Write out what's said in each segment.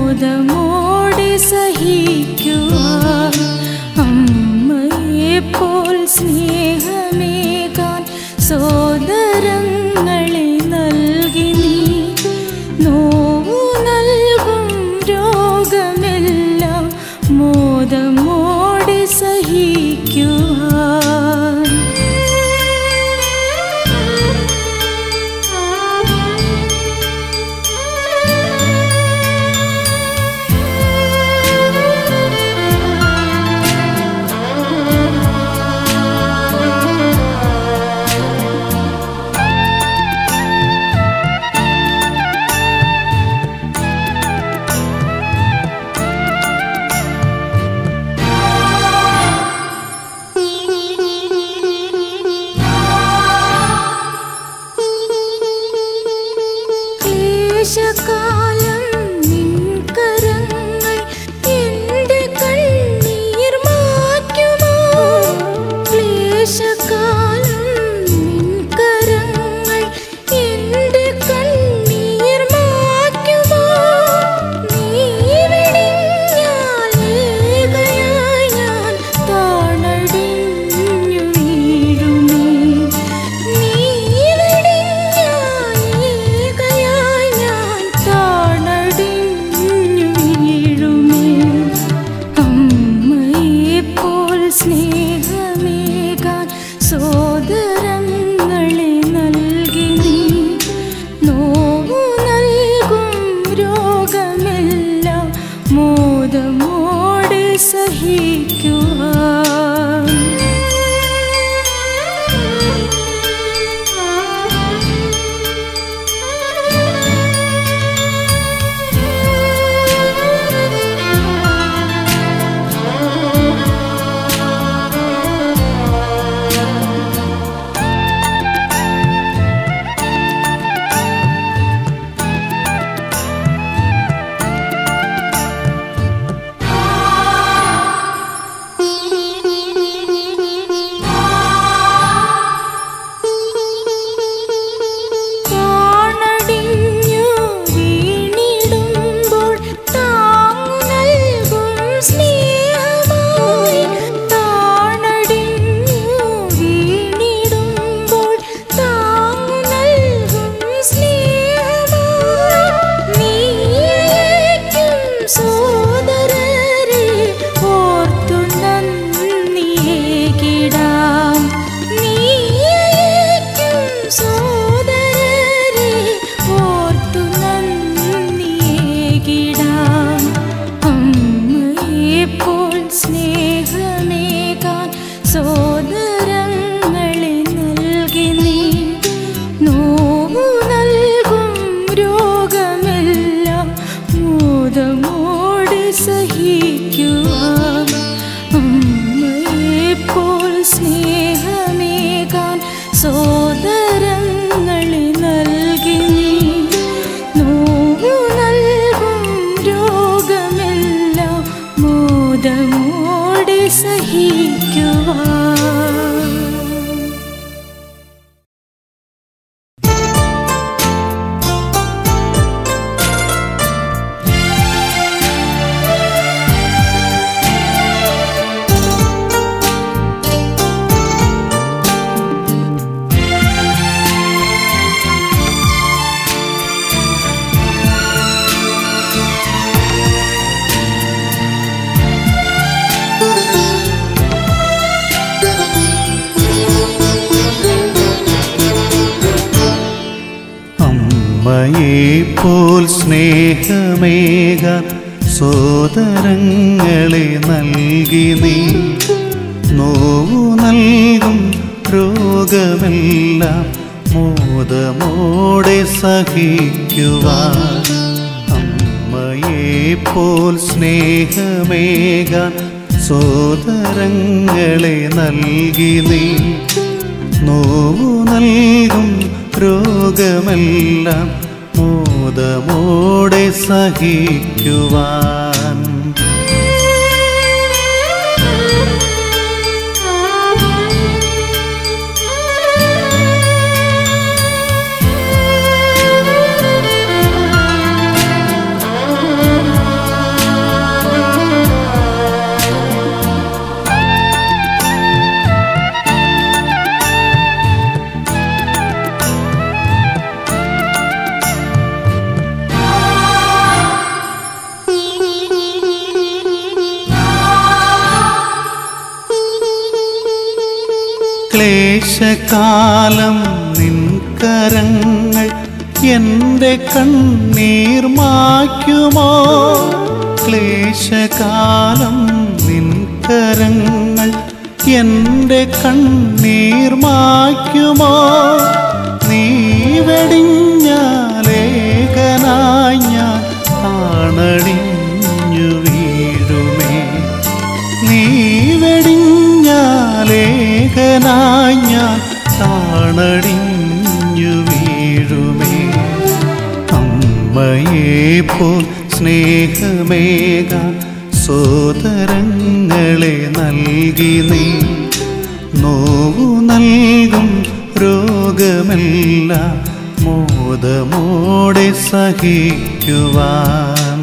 മോദമോടെ സഹിക്കുവാൻ അമ്മയെ പോൽ സ്നേഹമേകാൻ സോദരങ്ങളെ നൽകി നീ നോവു നൽകും രോഗമെല്ലാം മോദമോടെ സഹിക്കുവാൻ ക്ലേശകാലം നിൻ കരങ്ങൾ എൻ്റെ കണ്ണീർ മാറ്റുമോ ക്ലേശകാലം നിൻ കരങ്ങൾ എൻ്റെ കണ്ണീർ മാറ്റുമോ നീ വെടിഞ്ഞാൽ ഏകയായി ഞാൻ താണടിഞ്ഞു വീഴുമേ നീ വെടിഞ്ഞാൽ ഏകയായി ഞാൻ താണടിഞ്ഞു വീഴുമേ അമ്മയെ പോൽ സ്നേഹമേകാൻ സോദരങ്ങളെ നൽകി നീ നോവു നൽകും രോഗമെല്ലാം മോദമോടെ സഹിക്കുവാൻ താണടിഞ്ഞു വീണിടുമ്പോൾ താങ്ങു നൽകും സ്നേഹമായി താണടിഞ്ഞു വീണിടുമ്പോൾ താങ്ങു നൽകും സ്നേഹമായി നീയയക്കും സോദരരെ ഓർത്തു നന്ദിയേകിടാം നീയയക്കും സോദരരെ ഓർത്തു നന്ദിയേകിടാം അമ്മയെ പോൽ സ്നേഹമേകാൻ സോദരങ്ങളെ നൽകി നീ നോവു നൽകും രോഗമെല്ലാം മോദമോടെ സഹിക്കുവാൻ അമ്മയെ പോൽ സ്നേഹമേകാൻ സോദരങ്ങളെ നൽകി നീ നോവു നൽകും രോഗമെല്ലാം മോദമോടെ സഹിക്കുവാൻ അമ്മയെ പോൽ സ്നേഹമേകാൻ സോദരങ്ങളെ നൽകി നീ നോവു നൽകും രോഗമെല്ലാം മോദമോടെ സഹിക്കുവാൻ അമ്മയെ പോൽ സ്നേഹമേകാൻ സോദരങ്ങളെ നൽകി നീ നോവു നൽകും രോഗമെല്ലാം മോദമോടെ സഹിക്കുവാൻ ആ ക്ലേശകാലം നിൻകരങ്ങൾ എൻ്റെ കണ്ണീർ മായ്ക്കുമോ ക്ലേശകാലം നിൻകരങ്ങൾ എൻ്റെ കണ്ണീർ മായ്ക്കുമോ നീ വെടിഞ്ഞാലേഖനായി ഞാൻ കാണടിഞ്ഞു വീഴുമേ നീ വെടിഞ്ഞാലേഖനായി ഞാൻ കാണടിഞ്ഞു വീഴുമേ അമ്മയെ പോൽ സ്നേഹമേക സോദരങ്ങളെ നൽകി നീ നോവു നൽകും രോഗമല്ല മോദമോടെ സഹിക്കുവാൻ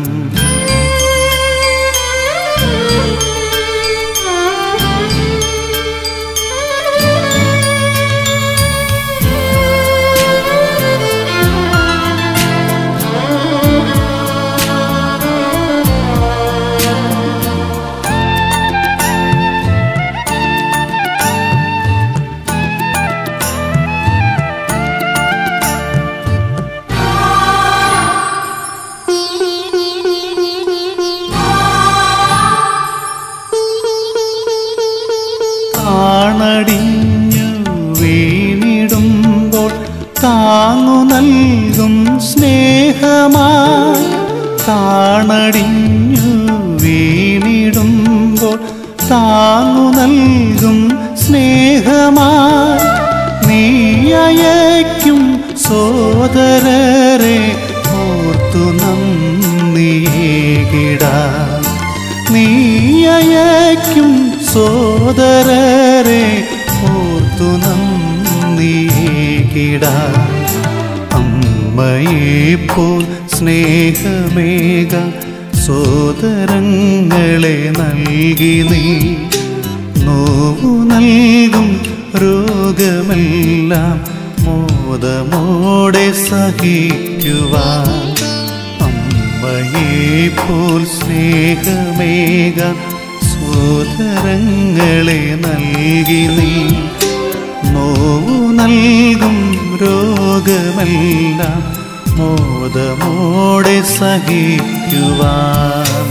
കാണടിഞ്ഞു വീണിടുമ്പോൾ താങ്ങു നൽകും സ്നേഹമായി കാണടിഞ്ഞു വീണിടുമ്പോൾ താങ്ങു നൽകും സ്നേഹമായി നീ അയക്കും സോദരരെ ഓർത്തു നന്ദിയേകിടാം നീ അയക്കും സോദരരെ ഓർത്തു നന്ദിയേകിടാം അമ്മയെ പോൽ സ്നേഹമേക സോദരങ്ങളെ നൽകി നീ നോവു നൽകും രോഗമെല്ലാം മോദമോടെ സഹിക്കുവാൻ അമ്മയെ പോൽ സ്നേഹമേക സോദരങ്ങളെ നൽകി നീ നോവു നൽകും രോഗമെല്ലാം മോദമോടെ സഹിക്കുവാൻ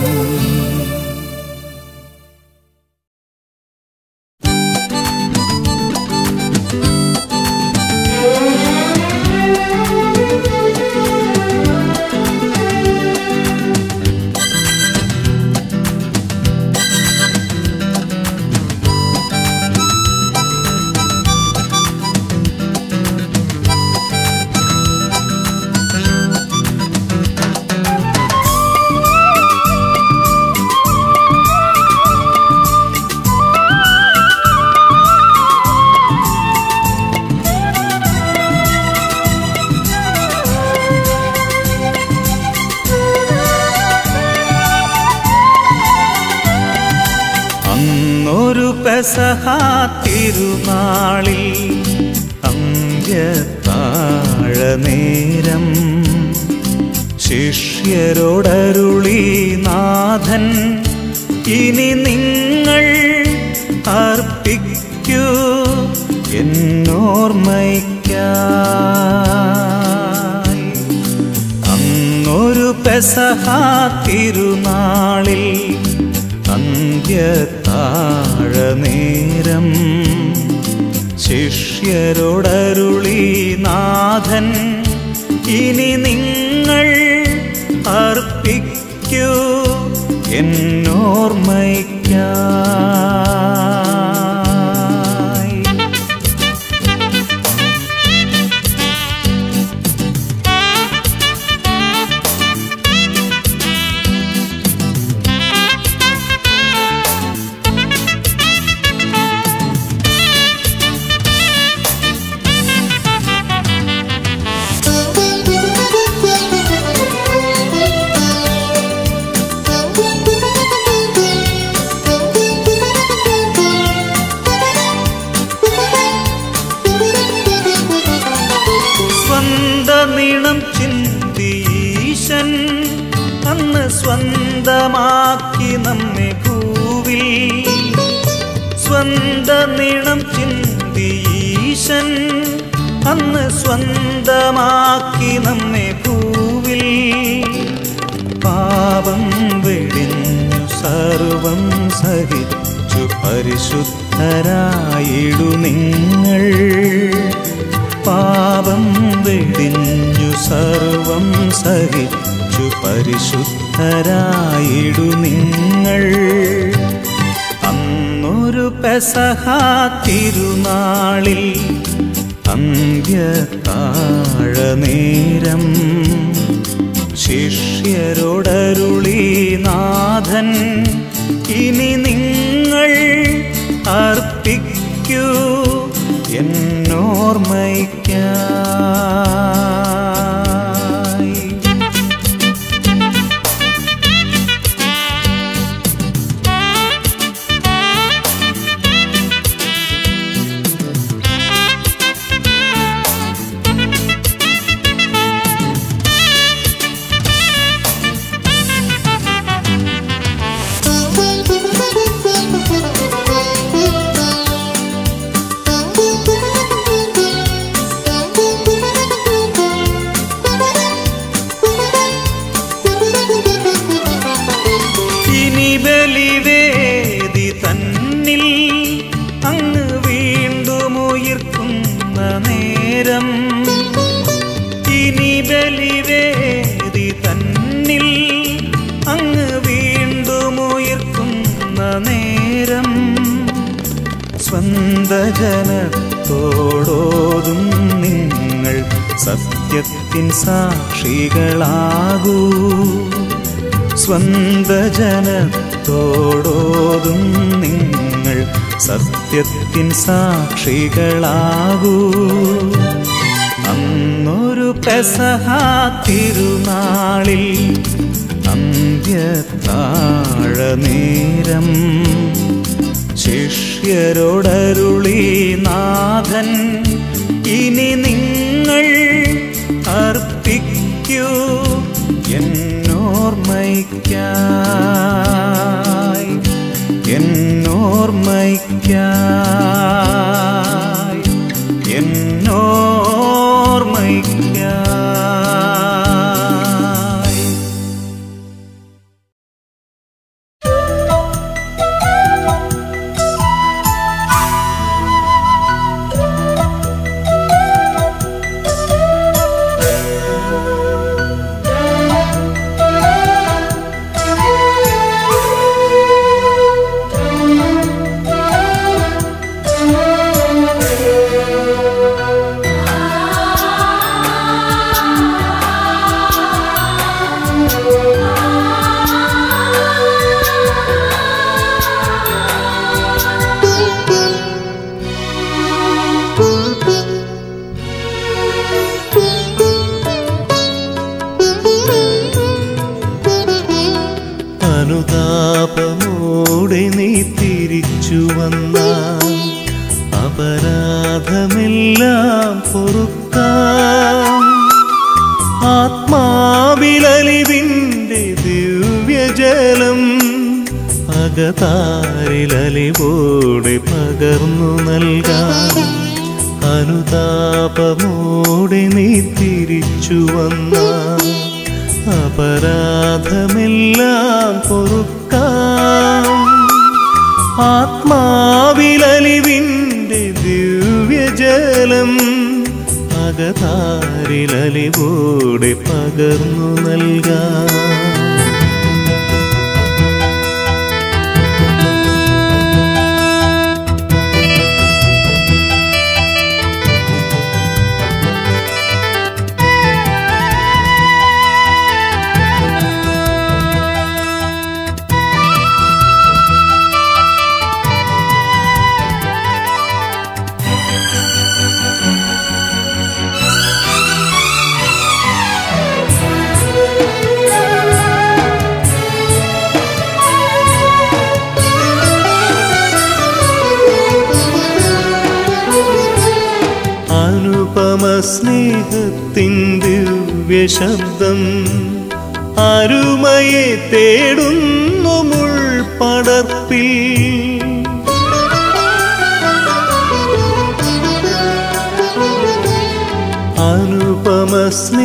അങ്ങൊരു പെസഹ തിരുനാളിൽ അന്ത്യത്താഴ നേരം ശിഷ്യരോടരുളി നാഥൻ ഇനി നിങ്ങൾ അർപ്പിക്കൂ എന്നോർമ്മയ്ക്കായി അങ്ങൊരു പെസഹ തിരുനാളിൽ അന്ത്യത്താഴ നേരം ശിഷ്യരോടരുളി നാഥൻ ഇനി നിങ്ങൾ അർപ്പിക്കൂ എന്നോർമ്മയ്ക്കായി സ്വന്ത നീണം ചിന്തീശൻ അന്ന് സ്വന്തമാക്കി നമ്മെ ഭൂവിൽ സ്വന്ത നീണം ചിന്തി ഈശൻ അന്ന് സ്വന്തമാക്കി നമ്മെ ഭൂവിൽ പാപം വെടിഞ്ഞു സർവം സഹിച്ചു പരിശുദ്ധരായിടു നിങ്ങൾ പാപം വെടിഞ്ഞു സർവം സഹിച്ചു പരിശുദ്ധരായിടു നിങ്ങൾ അന്നൊരു പെസഹ തിരുനാളിൽ അന്ത്യത്താഴ നേരം ശിഷ്യരോടരുളി നാഥൻ ഇനി നിങ്ങൾ അർപ്പിക്കൂ എന്നോർമ്മയ്ക്കായി ഇനി ബലിവേദി തന്നിൽ അങ്ങ് വീണ്ടും ഉയർക്കുന്ന നേരം ഇനി ബലിവേദി തന്നിൽ അങ്ങ് വീണ്ടും ഉയർക്കുന്ന നേരം സ്വന്ത ജനത്തോടോതും നിങ്ങൾ സത്യത്തിൻ സാക്ഷികളാകൂ സ്വന്ത ജനത്തോടോതും നിങ്ങൾ സത്യത്തിൻ സാക്ഷികളാകൂ അന്നൊരു പെസഹ തിരുനാളിൽ അന്ത്യത്താഴ നേരം ശിഷ്യരോടരുളി നാഥൻ ഇനി നിങ്ങൾ അർപ്പിക്കൂ എന്നോർമ്മയ്ക്കായി എന്നോർമ്മയ്ക്കായി എന്നോർമ്മയ്ക്കായി അനുതാപമോടെ നീ തിരിച്ചു വന്ന അപരാധമെല്ലാം പൊറുക്കാം ആത്മാവിലലിവിൻ്റെ ദിവ്യജലം അകതാരിലലിവോടെ പകർന്നു നൽകാം അനുതാപമോടെ നീ തിരിച്ചു വന്ന അപരാധമെല്ലാം പൊറുക്കാം ആത്മാവിലലിവിൻ്റെ ദിവ്യജലം അകതാരിലലിവോടെ പകർന്നു നൽകാം അനുപമ സ്നേഹത്തിൻ ദിവ്യശബ്ദം അരുമയെ തേടുന്നു മുൾപടർപ്പിൽ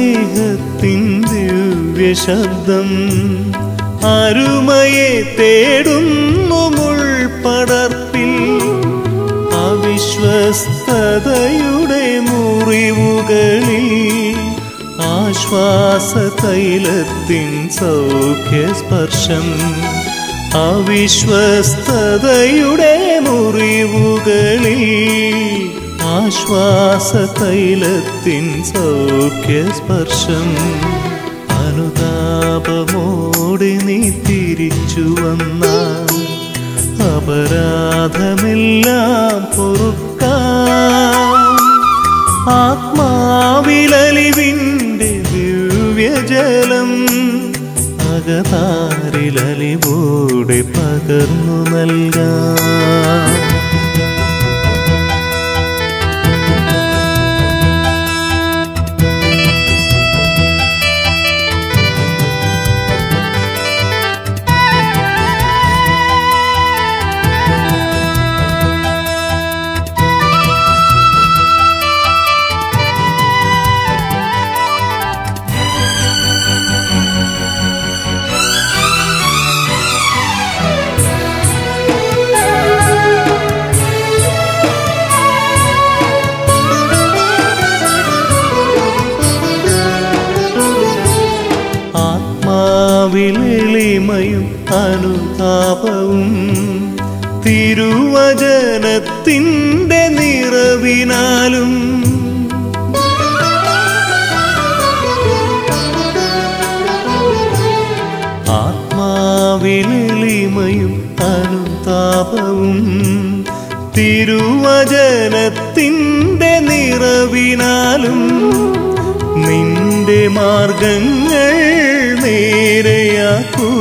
സ്നേഹത്തിൻ ദിവ്യശബ്ദം അരുമയെ തേടുന്നു മുൾപടർപ്പിൽ അവിശ്വസ്തതയുടെ മുറിവുകളിൽ ആശ്വാസ തൈലത്തിൻ സൗഖ്യസ്പർശം അവിശ്വസ്തതയുടെ മുറിവുകളിൽ ആശ്വാസ തൈലത്തിൻ സൗഖ്യസ്പർശം അനുതാപമോടെ നീ തിരിച്ചു വന്ന അപരാധമെല്ലാം പൊറുക്കാം ആത്മാവിലലിവിൻ്റെ ദിവ്യജലം അകതാരിലലിവോടെ പകർന്നു നൽകാം ആത്മാവിലെളിമയും അനുതാപവും തിരുവചനത്തിൻ്റെ നിറവിനാലും ആത്മാവിലെളിമയും അനുതാപവും തിരുവചനത്തിൻ്റെ നിറവിനാലും നിന്റെ മാർഗങ്ങൾ നേരെയാക്കൂ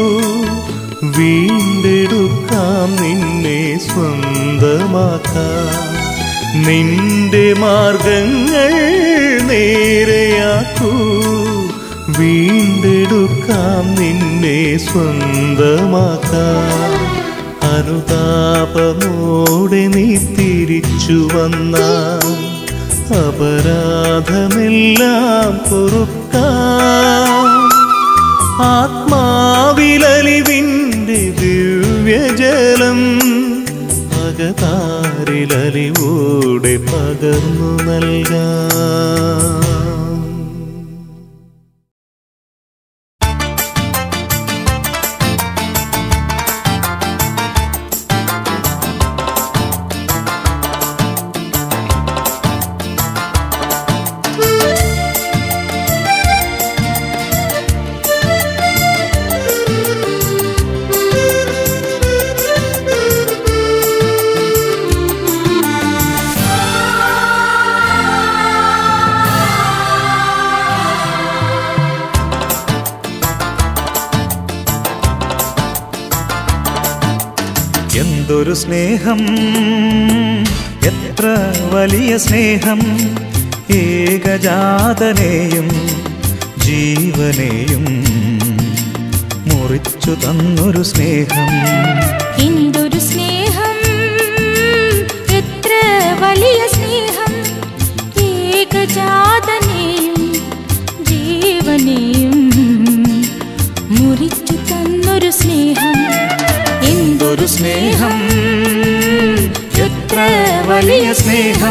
വീണ്ടെടുക്കാം നിന്നെ സ്വന്തമാക്കാം നിന്റെ മാർഗങ്ങൾ നേരെയാക്കൂ വീണ്ടെടുക്കാം നിന്നെ സ്വന്തമാക്കാം അനുതാപമോടെ നീ തിരിച്ചു വന്ന അപരാധമെല്ലാം പൊറുക്കാം ആത്മാവിലലിവിൻ്റെ ദിവ്യജലം അകതാരിലലിവോടെ പകർന്നു നൽകാം എന്തൊരു സ്നേഹം എത്ര വലിയ സ്നേഹം ഏകജാതനെയും ജീവനെയും മുറിച്ചു തന്നൊരു സ്നേഹം എന്തൊരു സ്നേഹം എത്ര വലിയ സ്നേഹം ഏകജാതനെയും ജീവനെയും മുറിച്ചു തന്നൊരു സ്നേഹം എന്തൊരു സ്നേഹം എത്ര വലിയ സ്നേഹം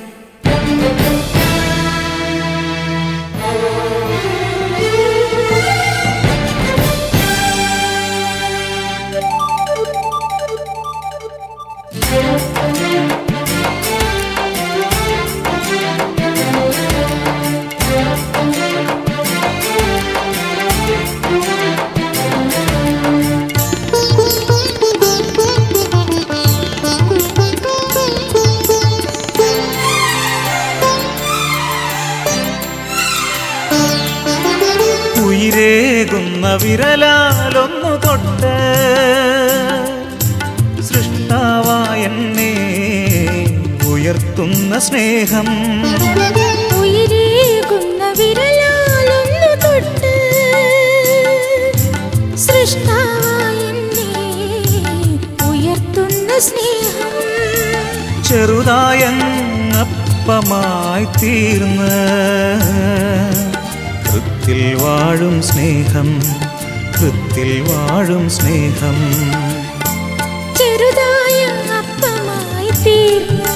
ഉയിരേകുന്ന വിരലാലൊന്നു തൊട്ട് സൃഷ്ടാവായെന്നെ ഉയർത്തുന്ന സ്നേഹം ഉയിരേകുന്ന വിരലാലൊന്നു തൊട്ട് സൃഷ്ടാവായ എന്നെ ഉയർത്തുന്ന സ്നേഹം ചെറുതായങ്ങപ്പമായി തീർന്ന് ഹൃത്തിൽ വാഴും സ്നേഹം ഹൃത്തിൽ വാഴും സ്നേഹം ചെറുതായ അപ്പമായി തീർന്ന്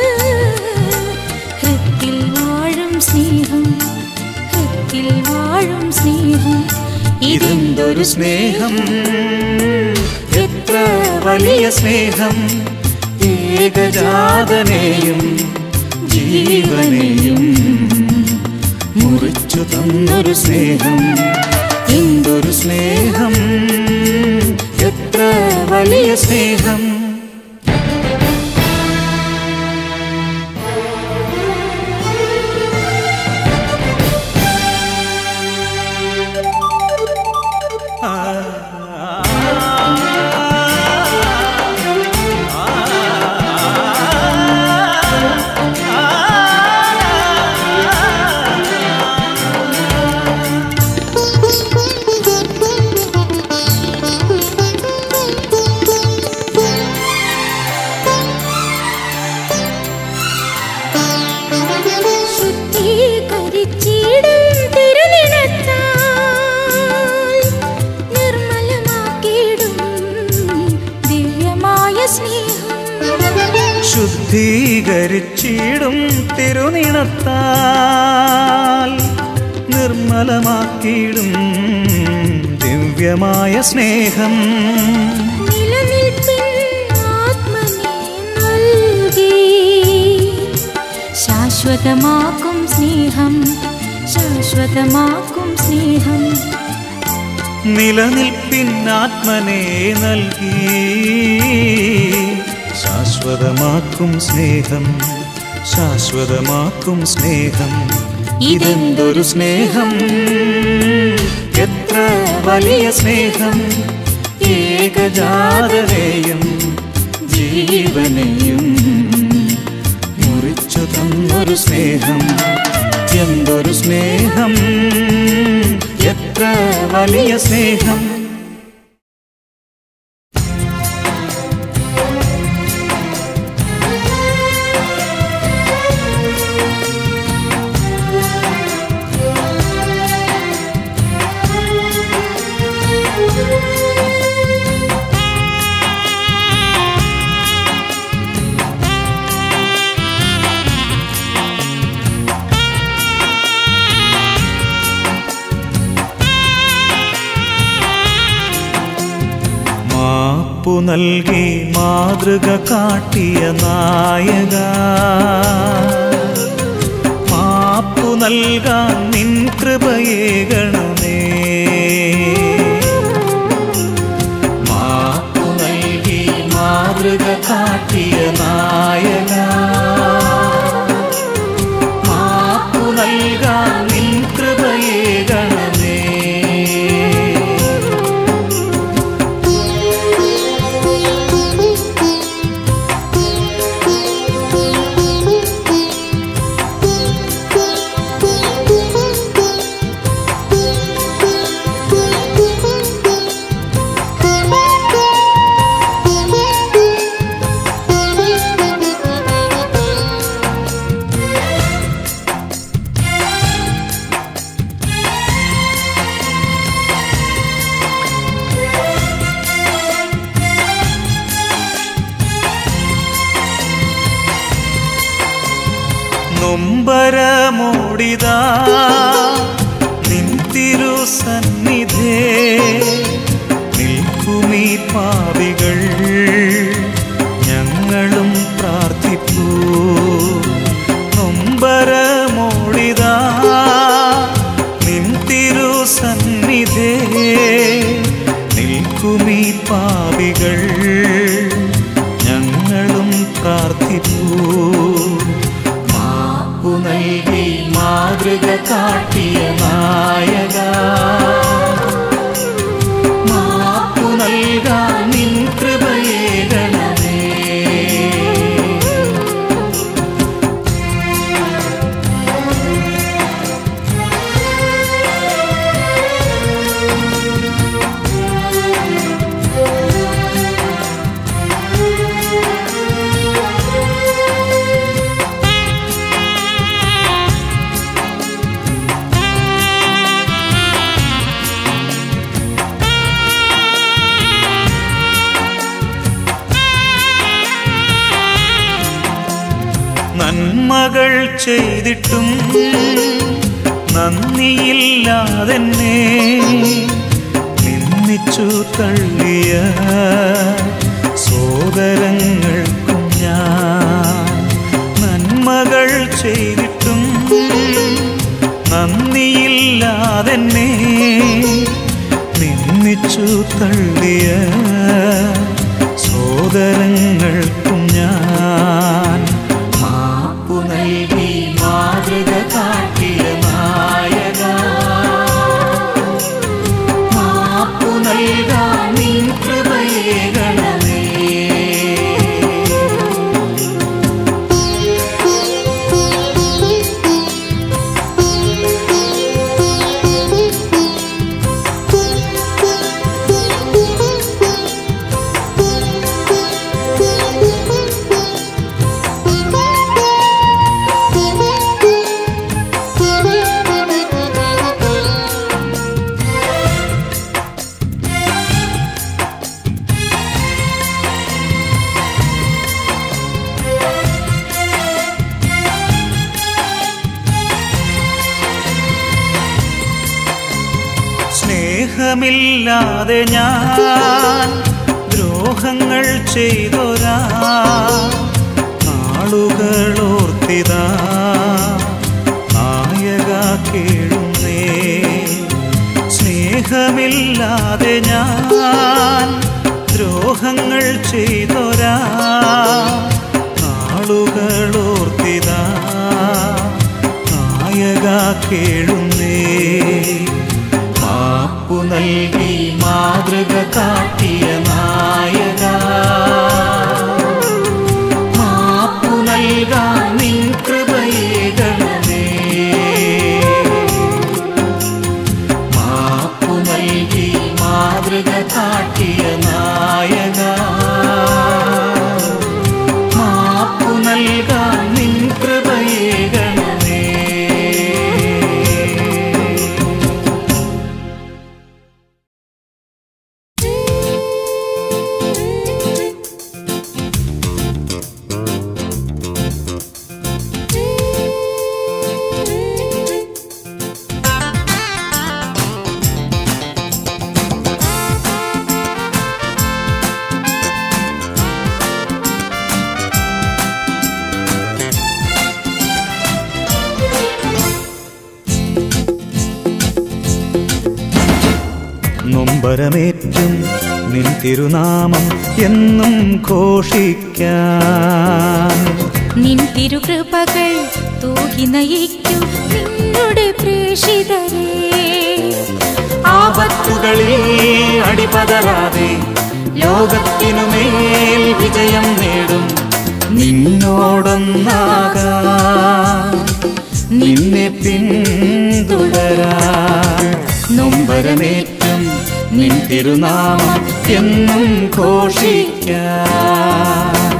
ഹൃത്തിൽ വാഴും സ്നേഹം ഹൃത്തിൽ വാഴും സ്നേഹം ഇതെന്തൊരു സ്നേഹം എത്ര വലിയ സ്നേഹം ഏകജാതനെയും ജീവനെയും മുറിച്ചു തന്നൊരു സ്നേഹം എന്തൊരു സ്നേഹം എത്ര വലിയ സ്നേഹം ശുദ്ധീകരിച്ചിടും തിരുനിണത്താൽ നിർമ്മലമാക്കിയിടും ദിവ്യമായ സ്നേഹം ശുദ്ധീകരിച്ചിടും തിരുനിണത്താൽ നിർമ്മലമാക്കിയിടും ദിവ്യമായ സ്നേഹം നിലനിൽപ്പിൻ ആത്മനെ നൽകി ശാശ്വതമാക്കും സ്നേഹം ശാശ്വതമാക്കും സ്നേഹം നിലനിൽപ്പിന്നാത്മനെ നൽകി ശാശ്വതമാക്കും സ്നേഹം ശാശ്വതമാക്കും സ്നേഹം ഇതെന്തൊരു സ്നേഹം എത്ര വലിയ സ്നേഹം ഏകജാതനെയും ജീവനെയും മുറിച്ചു തന്നൊരു സ്നേഹം എന്തൊരു സ്നേഹം എത്ര വലിയ സ്നേഹം മാപ്പു നൽകി മാതൃക കാട്ടിയ നായക മാപ്പു നൽകാൻ നിൻ കൃപയേകണമേ മാപ്പു നൽകി മാതൃക കാട്ടിയ നായക മാപ്പു നൽകാൻ നിൻ കൃപയേകണമേ നൊമ്പരമോടിതാ നിൻ തിരുസന്നിധേ നിൽക്കുമീ പാവികൾ ഞങ്ങളും പ്രാർത്ഥിപ്പൂ നൊമ്പരമോടിതാ നിൻ തിരുസന്നിധേ നിൽക്കുമീ പാവികൾ ഞങ്ങളും പ്രാർത്ഥിപ്പൂ മാപ്പു നൽകി മാതൃക കാട്ടിയ നായക മാപ്പു നൽകാൻ നിൻ കൃപയേകണമേ ും നന്മകൾ ചെയ്തിട്ടും നന്ദിയില്ലാതെന്നെ നിന്ദിച്ചു തള്ളിയ സോദരങ്ങൾക്കും ഞാൻ നന്മകൾ ചെയ്തിട്ടും നന്ദിയില്ലാതെന്നെ നിന്ദിച്ചു തള്ളിയ സോദരങ്ങൾക്കും ഞാൻ മാപ്പു നൽകി മാതൃക കാട്ടിയ നായക മാപ്പു നൽകാൻ നിൻ കൃപയേകണമേ സ്നേഹമില്ലാതെ ഞാൻ ദ്രോഹങ്ങൾ ചെയ്തൊരാ നാളുകളോർത്തിതാ നായക കേഴുന്നേ സ്നേഹമില്ലാതെ ഞാൻ ദ്രോഹങ്ങൾ ചെയ്തൊരാ നാളുകളോർത്തിതാ നായക കേഴുന്നേ മാപ്പു നൽകി മാതൃക കാട്ടിയ നായക മാപ്പു നൽകാൻ നിൻ കൃപയേകണമേ മാപ്പു നൽകി മാതൃക കാട്ടിയ നായക മാപ്പു നൽകാൻ നിൻ കൃപയേകണമേ നൊമ്പരമേറ്റും നിൻ തിരുനാമം എന്നും ഘോഷിക്കാൻ നിൻ തിരുകൃപകൾ തൂകി നയിക്കും നിന്നുടെ പ്രേഷിതരേ ആപത്തുകളിൽ അടിപതരാതെ ലോകത്തിനുമേൽ വിജയം നേടും നിന്നോടൊന്നാകാൻ നിന്നെ പിന്തുടരാ നൊമ്പരമേറ്റും നിൻ തിരുനാമം എന്നും ഘോഷിക്കാൻ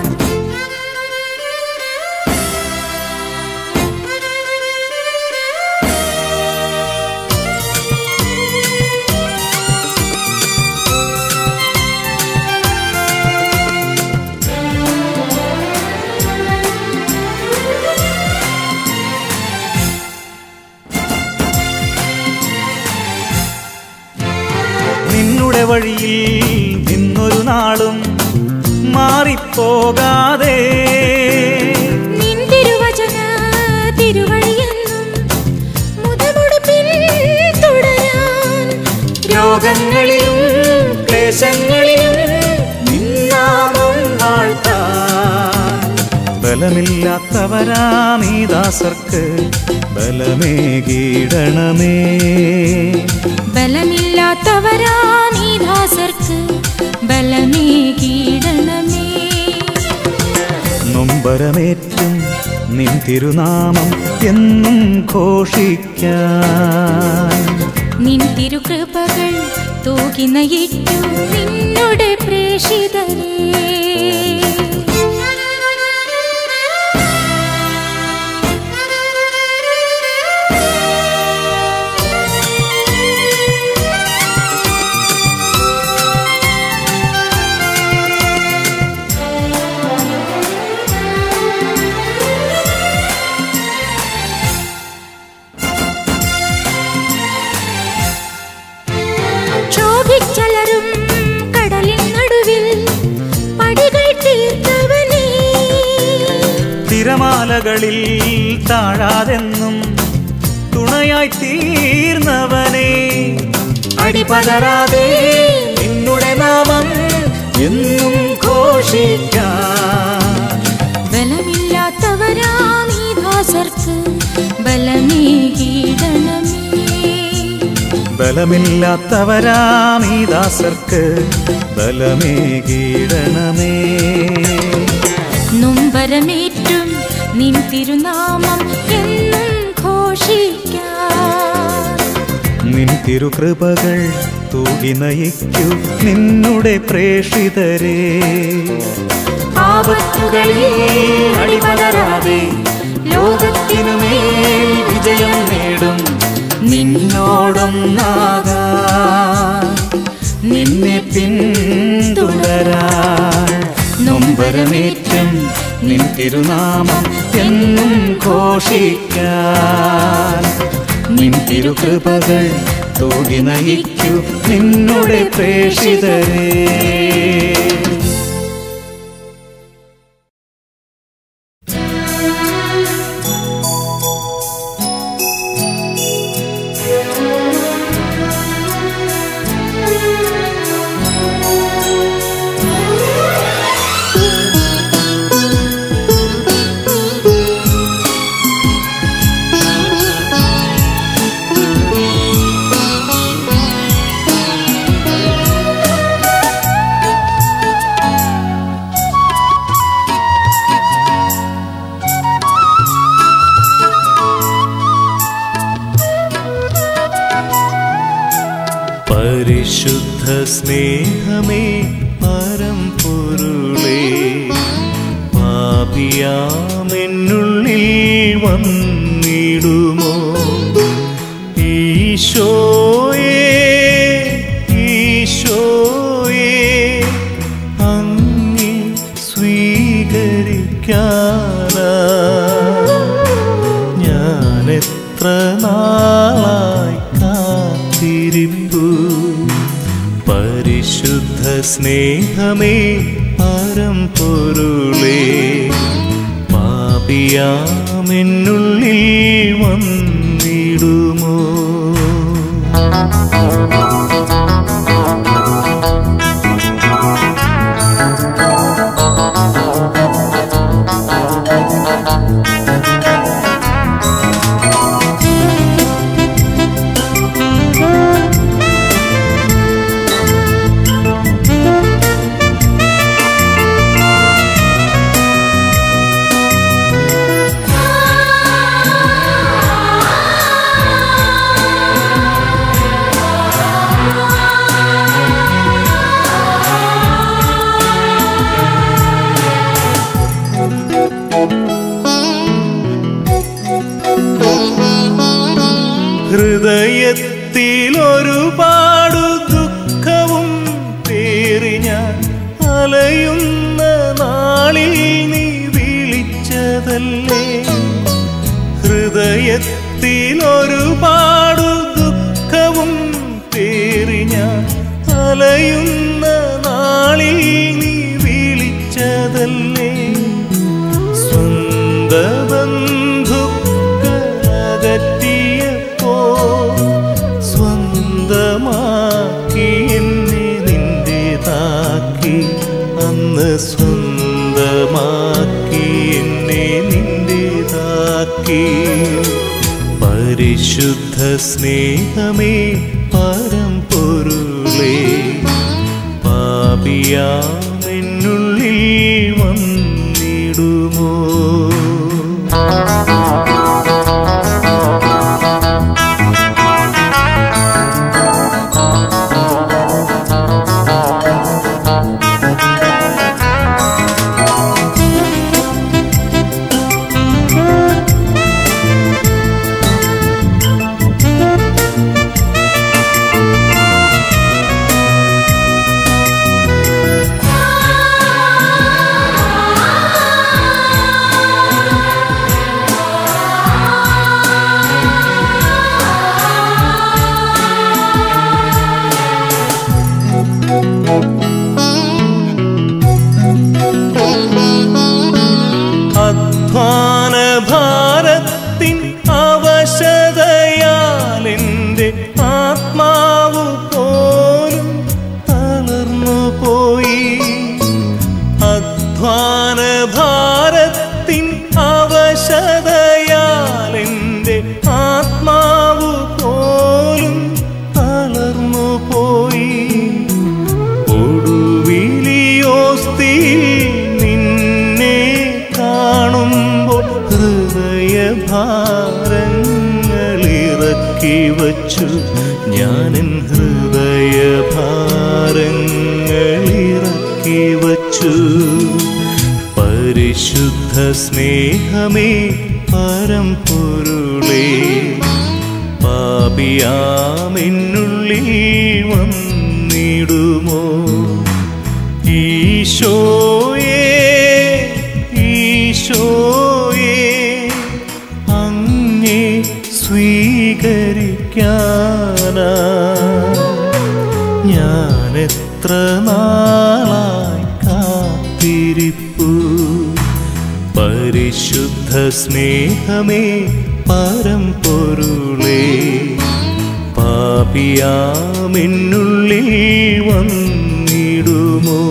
നിന്നുടെ വഴിയിൽ നിന്നൊരു നാളും മാറിപ്പോകാതെ നിൻ തിരുവചന തിരുവഴിയെന്നും മുതമുടുപ്പിൽ തുടരാൻ രോഗങ്ങളിലും ക്ലേശങ്ങളിലും നിന്നാമം വാഴ്ത്താൻ ബലമില്ലാത്തവരാമീ ദാസർക്ക് ബലമേകീടണമേ ബലമില്ലാത്തവരാ നീ ദാസർക്ക് ബലമേകീടണമേ നൊമ്പരമേറ്റും നിൻ തിരുനാമം എന്നും ഘോഷിക്കാൻ നിൻ തിരുകൃപകൾ തൂകി നയിക്കും നിന്നുടെ പ്രേഷിതരേ മലകളിൽ താഴാതെന്നും തുണയായി തീർന്നവനെ അടിപതരാതെ നിന്നുടെ നാമം എന്നും ഘോഷിക്കാം ബലമില്ലാത്തവരാം ഈ ദാസർക്ക് ബലമേകീടണമേ ബലമില്ലാത്തവരാം ഈ ദാസർക്ക് ബലമേകീടണമേ നൊമ്പരമേറ്റും നിൻ തിരുനാമം എന്നും ഘോഷിക്കാം നിൻ തിരുകൃപകൾ തൂകി നയിക്കൂ നിന്നുടെ പ്രേഷിതരെ ആപത്തുകളിൽ അടിപതരാതെ ലോകത്തിനുമേൽ വിജയം നേടും നിന്നോടൊന്നാകാൻ നിന്നെ പിന്തുടരാൻ നൊമ്പരമേറ്റും നിൻ തിരുനാമം എന്നും ഘോഷിക്കാൻ നിൻ തിരുകൃപകൾ തൂകി നയിക്കൂ നിന്നുടെ പ്രേഷിതരേ പരിശുദ്ധ സ്നേഹമേ പരമ്പൊരുളേ പാപിയാമെന്നുള്ളിൽ വന്നിടുമോ ഈശോയേ ഈശോയേ അങ്ങി സ്വീകരിക്കാനാ ഞാൻ എത്ര നാളായി കാത്തിരിപ്പു പരിശുദ്ധ സ്നേഹമേ പരമ്പൊരുളേ പാപിയാമെന്നുള്ളിൽ വന്നിടുമോ ഹൃദയത്തിൽ ഒരുപാടു ദുഃഖവും പേറി ഞാൻ അലയുന്ന നാളിൽ നീ വിളിച്ചതല്ലേ ഹൃദയത്തിൽ ഒരുപാടു ദുഃഖവും പേറി ഞാൻ അലയുന്ന നാളിൽ നീ വിളിച്ചതല്ലേ സ്വന്ത ബന്ധുക്കളകറ്റിയപ്പോ സ്വന്തമാക്കി എന്നെ നിന്റേതാക്കി അന്ന് സ്വന്തമാക്കി എന്നെ നിന്റേതാക്കി പരിശുദ്ധ സ്നേഹമേ പരമ്പൊരുളേ പാപിയാമെന്നുള്ളിൽ വന്നിടുമോ ആ ഭാരങ്ങളിറക്കി വച്ചു ഞാനെൻ ഹൃദയ ഭാരങ്ങളിറക്കി വച്ചു പരിശുദ്ധ സ്നേഹമേ പരമ്പൊരുളേ പാപിയാമെന്നുള്ളിൽ വന്നിടുമോ ഈശോയേ ഈശോയേ അങ്ങേ സ്വീകരിക്കാനാ ഞാൻ എത്ര നാളായി കാത്തിരിപ്പു പരിശുദ്ധ സ്നേഹമേ പരമ്പൊരുളേ പാപിയാമെന്നുള്ളിൽ വന്നിടുമോ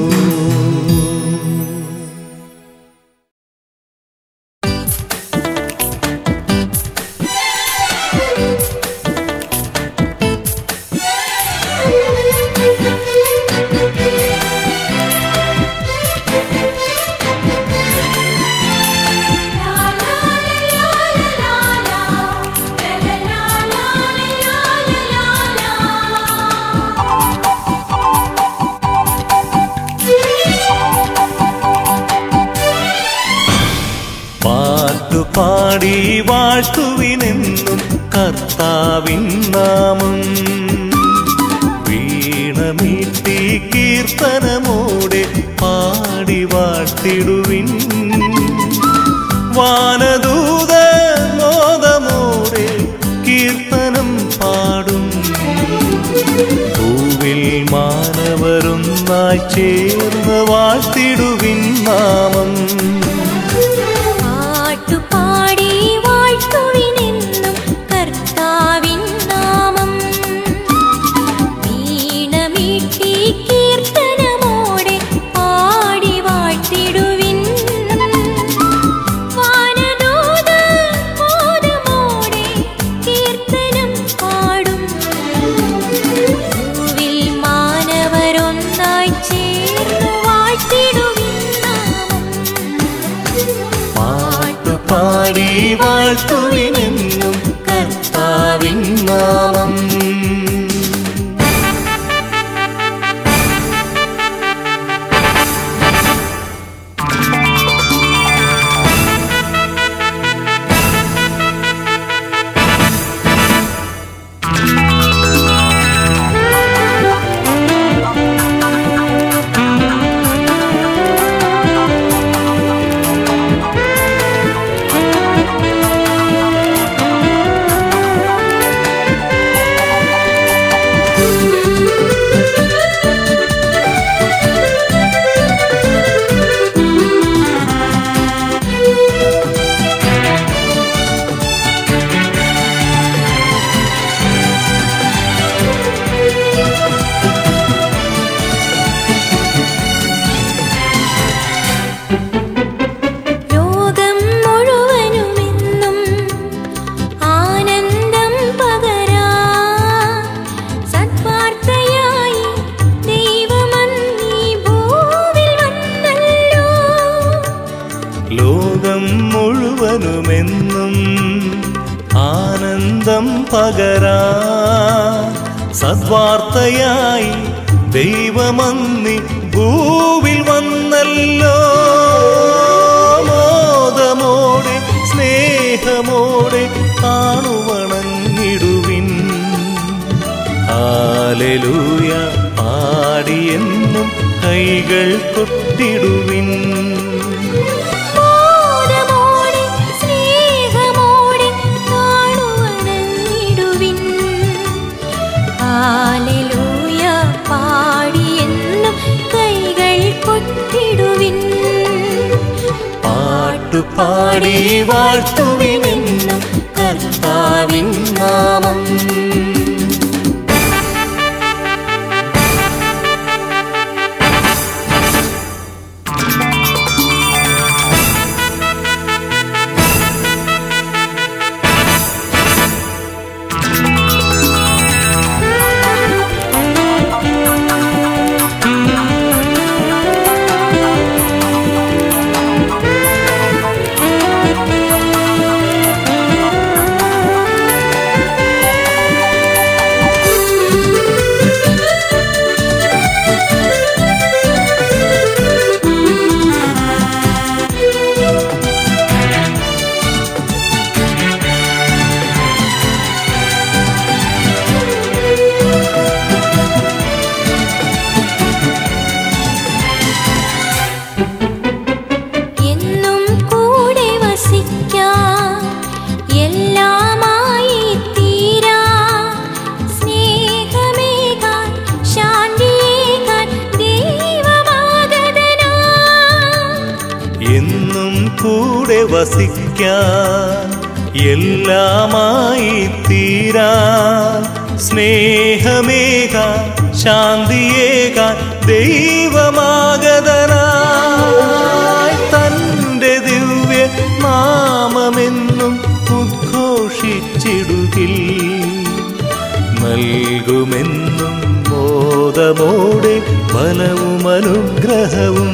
പാട്ടുപാടി വാഴ്ത്തുവിനെന്നും കർത്താവിൻ നാമം വീണമീട്ടി കീർത്തനമോടെ പാടി വാഴ്ത്തിടുവിൻ വാനദൂത മോദമോടെ കീർത്തനം പാടും പൂവിൽ മാനവരൊന്നായി ചേർന്ന് വാഴ്ത്തിടുവിൻ നാമം പാട്ടുപാടി വാഴ്ത്തുവിനെന്നും കർത്താവിൻ നാമം വീണമീട്ടി കീർത്തനമോടെ പാടി വാഴ്ത്തിടുവിൻ വാനദൂത മോദമോടെ കീർത്തനം പാടും പൂവിൽ മാനവരൊന്നായി ചേർന്ന് വാഴ്ത്തിടുവിൻ നാമം പാട്ടുപാടി വാഴ്ത്തുവിനെന്നും കർത്താവിൻ നാമം ലോകം മുഴുവനുമെന്നും ആനന്ദം പകരാ സദ്വാർത്തയായി ദൈവമന്നീ ഭൂവിൽ വന്നല്ലോ ലോകം മുഴുവനുമെന്നും ആനന്ദം പകരാ സദ്വാർത്തയായി ദൈവമന്നി ഭൂവിൽ വന്നല്ലോ മോദമോടെ സ്നേഹമോടെ കാണുവണങ്ങിടുവിൻ ഹാലലൂയ പാടിയെന്നും കൈകൾ കൊട്ടിടുവിൻ മോദമോടെ സ്നേഹമോടെ കാണുവണങ്ങിടുവിൻ ഹല്ലേലൂയ പാടിയെന്നും കൈകൾ കൊട്ടിടുവിൻ പാട്ടുപാടി വാഴ്ത്തുവിനെന്നും കർത്താവിൻ നാമം ും കൂടെ വസിക്കാൻ എല്ലാമായി തീരാൻ സ്നേഹമേകാൻ ശാന്തിയേകാൻ ദൈവമാഗതനായി തൻ്റെ ദിവ്യ നാമമെന്നും ഉദ്ഘോഷിച്ചിടുകിൽ നൽകുമെന്നും ബോധമോടെ ബലവും അനുഗ്രഹവും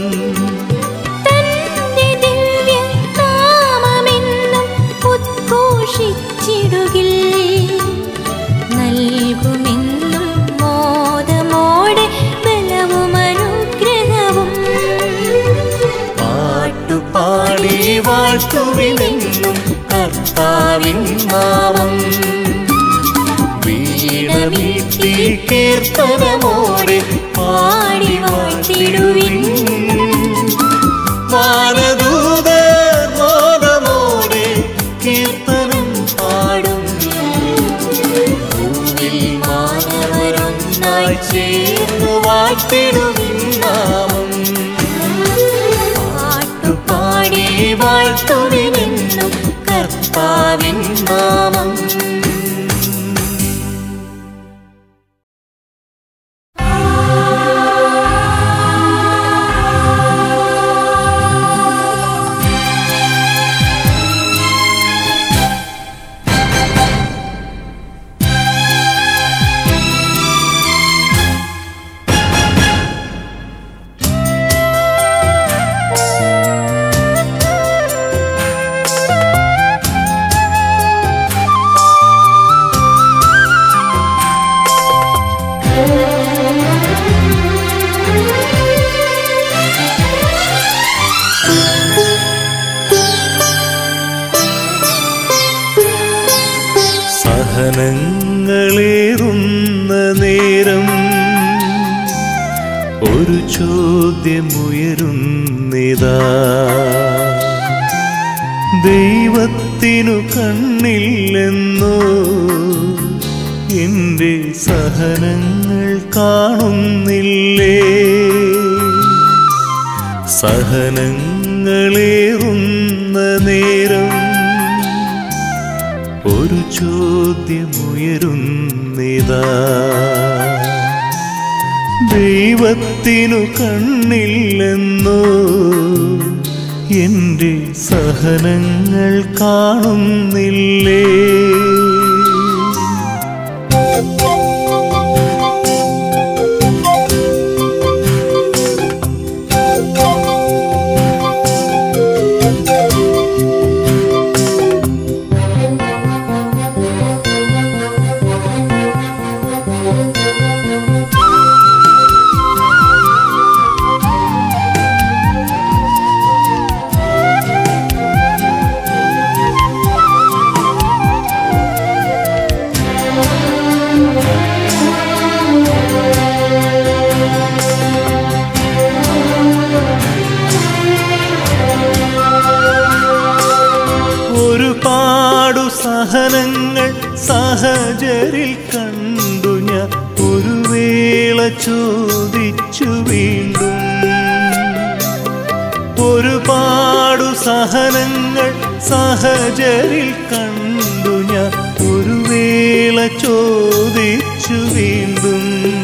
തന്റെ ദിവ്യ നാമമെന്നും ഉദ്ഘോഷിച്ചിടുകിൽ നൽകുമെന്നും മോദമോടെ ബലവും അനുഗ്രഹവും പാട്ടുപാടി വാഴ്ത്തുവിനെന്നും കർത്താവിൻ നാമം വീണമീട്ടി കീർത്തനമോടെ പാടി വാഴ്ത്തിടുവിൻ വാനദൂതർ മോദമോടെ കീർത്തനം പാടും ഭൂവിൽ മാനവരൊന്നായി ചേർന്ന് വാഴ്ത്തിടുവിൻ നാമം പാട്ടുപാടി വാഴ്ത്തുവിനെന്നും കർത്താവിൻ നാമം സഹനങ്ങളേറുന്ന നേരം ഒരു ചോദ്യമുയരുന്നിതാ ദൈവത്തിനു കണ്ണില്ലെന്നോ എൻ്റെ സഹനങ്ങൾ കാണുന്നില്ലേ സഹനങ്ങളേറുന്ന നേരം ഒരു ചോദ്യമുയരുന്നിതാ ദൈവത്തിനു കണ്ണില്ലെന്നോ എൻ്റെ സഹനങ്ങൾ കാണുന്നില്ലേ ഒരുപാടു സഹനങ്ങൾ സഹജരിൽ കണ്ടു ഞാൻ ഒരു വേള ചോദിച്ചു വീണ്ടും ഒരുപാടു സഹനങ്ങൾ സഹജരിൽ കണ്ടു ഞാൻ ഒരു വേള ചോദിച്ചു വീണ്ടും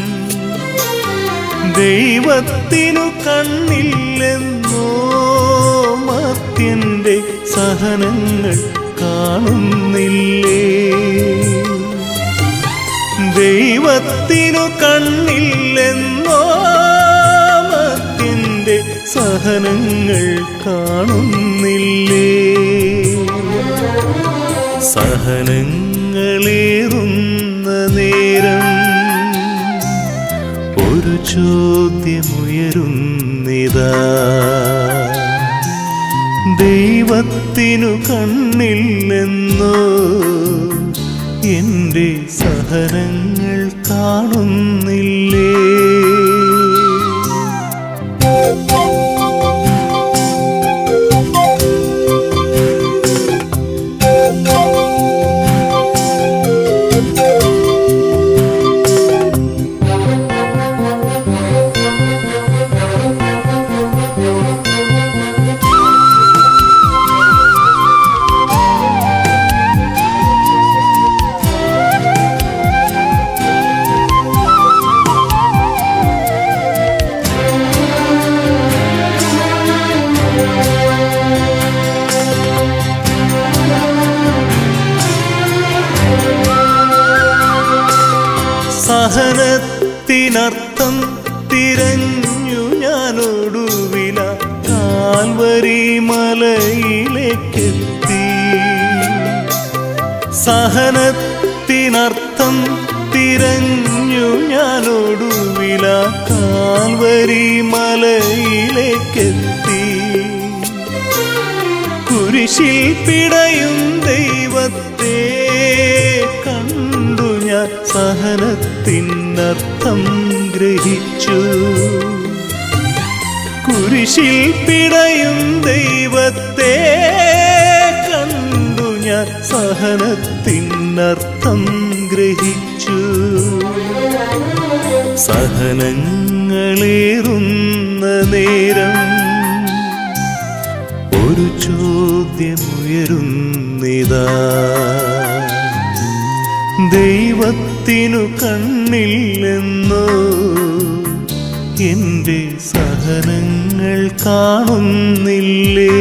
ദൈവത്തിനു കണ്ണില്ലെന്നോ മത്യന്റെ സഹനങ്ങൾ കാണുന്നില്ലേ ദൈവത്തിനു കണ്ണില്ലെന്നോ മത്യന്റെ സഹനങ്ങൾ കാണുന്നില്ലേ സഹനങ്ങളേറുന്ന നേരം ഒരു ചോദ്യമുയരുന്നിതാ ദൈവത്തിനു കണ്ണില്ലെന്നോ എൻ്റെ സഹനങ്ങൾ കാണുന്നില്ലേ സഹനത്തിനർത്ഥം തിരഞ്ഞു ഞാനൊടുവില കാൽവരി മലയിലേക്കെത്തി സഹനത്തിനർത്ഥം തിരഞ്ഞു ഞാനൊടുവില കാൽവരി മലയിലേക്കെത്തി കുരിശിൽ പിടയും ദൈവത്തെ കണ്ടു ഞാൻ സഹനത്തിനർത്ഥം ഗ്രഹിച്ചു കുരിശിൽ പിടയും ദൈവത്തെ കണ്ടു ഞാൻ സഹനത്തിനർത്ഥം ഗ്രഹിച്ചു സഹനങ്ങളേറുന്ന നേരം ഒരു ചോദ്യമുയരുന്നിതാ ദൈവത്തിനു കണ്ണില്ലെന്നോ എൻ്റെ സഹനങ്ങൾ കാണുന്നില്ലേ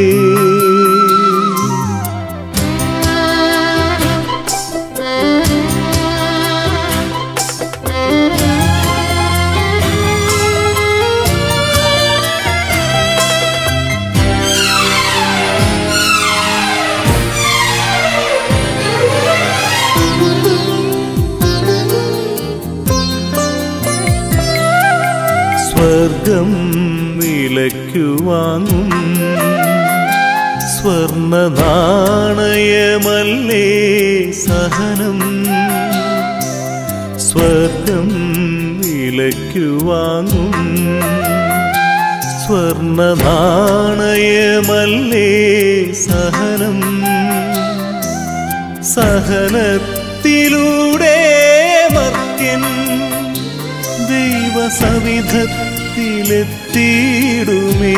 സ്വർഗം വിലയ്ക്കു വാങ്ങും സ്വർണ നാണയമല്ലേ സഹനം സ്വർഗം വിലയ്ക്കു വാങ്ങും സ്വർണ നാണയമല്ലേ സഹനം സഹനത്തിലൂടെ മർത്യൻ ദൈവസവിധത്തിലെത്തിയിടുമേ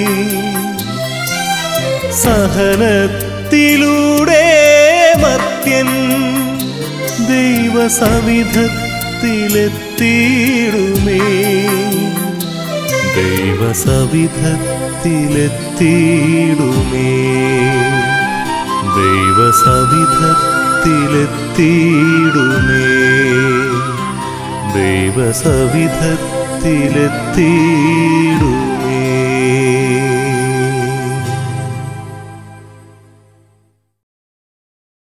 സഹനത്തിലൂടെ മർത്യൻ ദൈവസവിധത്തിലെത്തിയിടുമേ ദൈവസവിധത്തിലെത്തിയിടുമേ ദൈവസവിധത്തിലെത്തിയിടുമേ ദൈവസവിധത്തിലെത്തിയിടുമേ